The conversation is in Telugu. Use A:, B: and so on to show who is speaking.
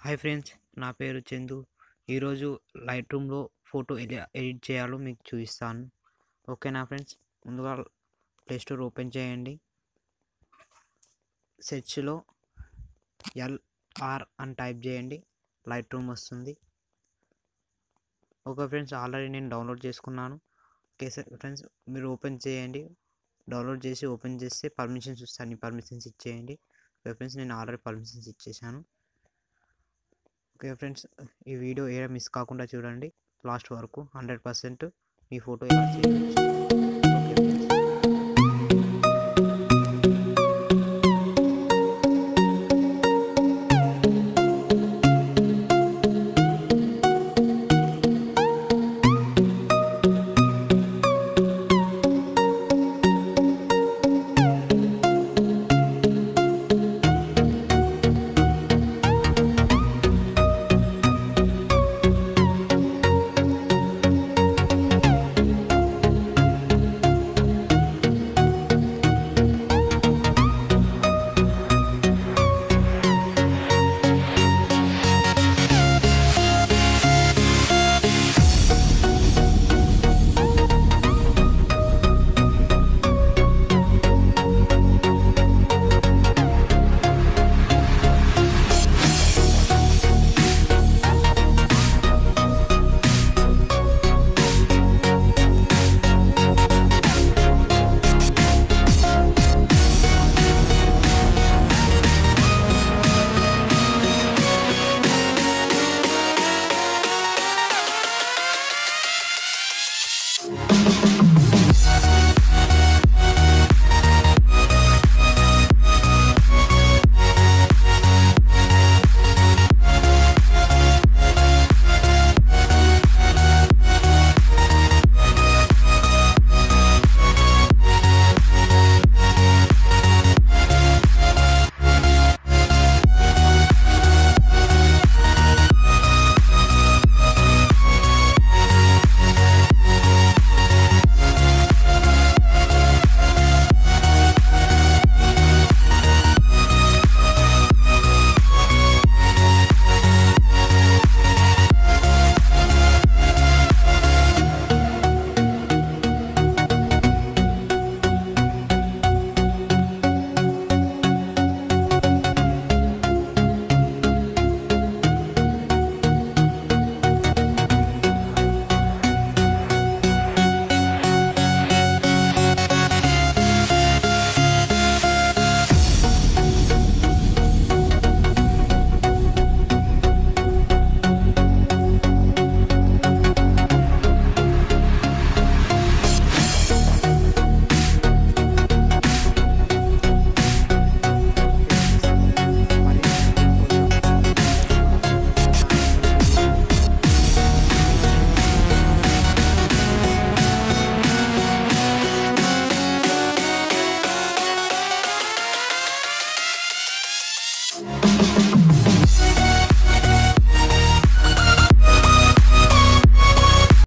A: హాయ్ ఫ్రెండ్స్ నా పేరు చందు ఈరోజు లైట్ రూమ్లో ఫోటో ఎలా ఎడిట్ చేయాలో మీకు చూపిస్తాను ఓకేనా ఫ్రెండ్స్ ముందుగా ప్లే స్టోర్ ఓపెన్ చేయండి సెర్చ్లో ఎల్ఆర్ అని టైప్ చేయండి లైట్ రూమ్ వస్తుంది ఓకే ఫ్రెండ్స్ ఆల్రెడీ నేను డౌన్లోడ్ చేసుకున్నాను ఓకే సార్ ఫ్రెండ్స్ మీరు ఓపెన్ చేయండి డౌన్లోడ్ చేసి ఓపెన్ చేస్తే పర్మిషన్స్ వస్తాయి పర్మిషన్స్ ఇచ్చేయండి ఓకే ఫ్రెండ్స్ నేను ఆల్రెడీ పర్మిషన్స్ ఇచ్చేసాను ఓకే ఫ్రెండ్స్ ఈ వీడియో ఏ మిస్ కాకుండా చూడండి లాస్ట్ వరకు హండ్రెడ్ పర్సెంట్ మీ ఫోటో ఎలా చేయవచ్చు ఓకే ఫ్రెండ్స్